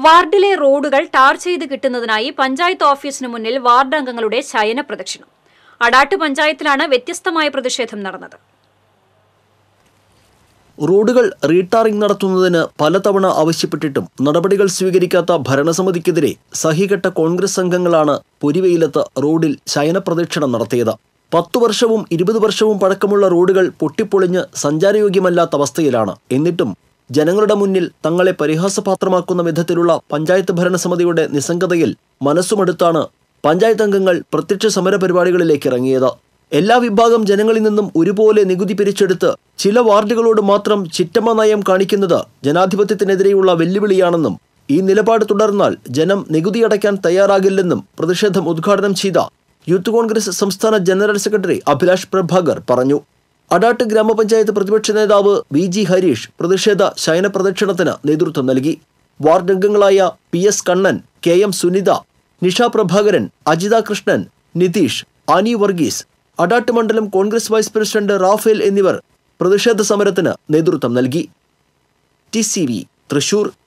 വാർഡിലെ റോഡുകൾ ടാർ ചെയ്ത് കിട്ടുന്നതിനായി പഞ്ചായത്ത് ഓഫീസിന് മുന്നിൽ വാർഡ് അംഗങ്ങളുടെ ശയന പ്രദക്ഷിണം അടാട്ട് പഞ്ചായത്തിലാണ് വ്യത്യസ്തമായ പ്രതിഷേധം നടന്നത് റോഡുകൾ റീടാറിംഗ് നടത്തുന്നതിന് പലതവണ ആവശ്യപ്പെട്ടിട്ടും നടപടികൾ സ്വീകരിക്കാത്ത ഭരണസമിതിക്കെതിരെ സഹികെട്ട കോൺഗ്രസ് അംഗങ്ങളാണ് പൊരിവെയിലത്ത് റോഡിൽ ശയനപ്രദക്ഷിണം നടത്തിയത് പത്തു വർഷവും ഇരുപത് വർഷവും പഴക്കമുള്ള റോഡുകൾ പൊട്ടിപ്പൊളിഞ്ഞ് സഞ്ചാരയോഗ്യമല്ലാത്ത അവസ്ഥയിലാണ് എന്നിട്ടും ജനങ്ങളുടെ മുന്നിൽ തങ്ങളെ പരിഹാസപാത്രമാക്കുന്ന വിധത്തിലുള്ള പഞ്ചായത്ത് ഭരണസമിതിയുടെ നിസ്സംഗതയിൽ മനസ്സുമടുത്താണ് പഞ്ചായത്ത് അംഗങ്ങൾ പ്രത്യക്ഷ സമര പരിപാടികളിലേക്ക് ഇറങ്ങിയത് എല്ലാ വിഭാഗം ജനങ്ങളിൽ നിന്നും ഒരുപോലെ നികുതി പിരിച്ചെടുത്ത് ചില വാർഡുകളോട് മാത്രം ചിറ്റമ്മ നയം കാണിക്കുന്നത് ജനാധിപത്യത്തിനെതിരെയുള്ള വെല്ലുവിളിയാണെന്നും ഈ നിലപാട് തുടർന്നാൽ ജനം നികുതി അടയ്ക്കാൻ തയ്യാറാകില്ലെന്നും പ്രതിഷേധം ഉദ്ഘാടനം ചെയ്ത യൂത്ത് കോൺഗ്രസ് സംസ്ഥാന ജനറൽ സെക്രട്ടറി അഭിലാഷ് പ്രഭാകർ പറഞ്ഞു അടാട്ട് ഗ്രാമപഞ്ചായത്ത് പ്രതിപക്ഷ നേതാവ് വി ജി ഹരീഷ് പ്രതിഷേധ ശയന പ്രദക്ഷിണത്തിന് നേതൃത്വം നൽകി വാർഡ് അംഗങ്ങളായ P S Kannan K M Sunitha Nisha Prabhakaran Ajitha Krishnan Nitheesh Annie Varghese Adat മണ്ഡലം കോൺഗ്രസ് വൈസ് പ്രസിഡന്റ് റാഫേൽ എന്നിവർ പ്രതിഷേധ സമരത്തിന് നേതൃത്വം നൽകി ടി സി വി തൃശൂർ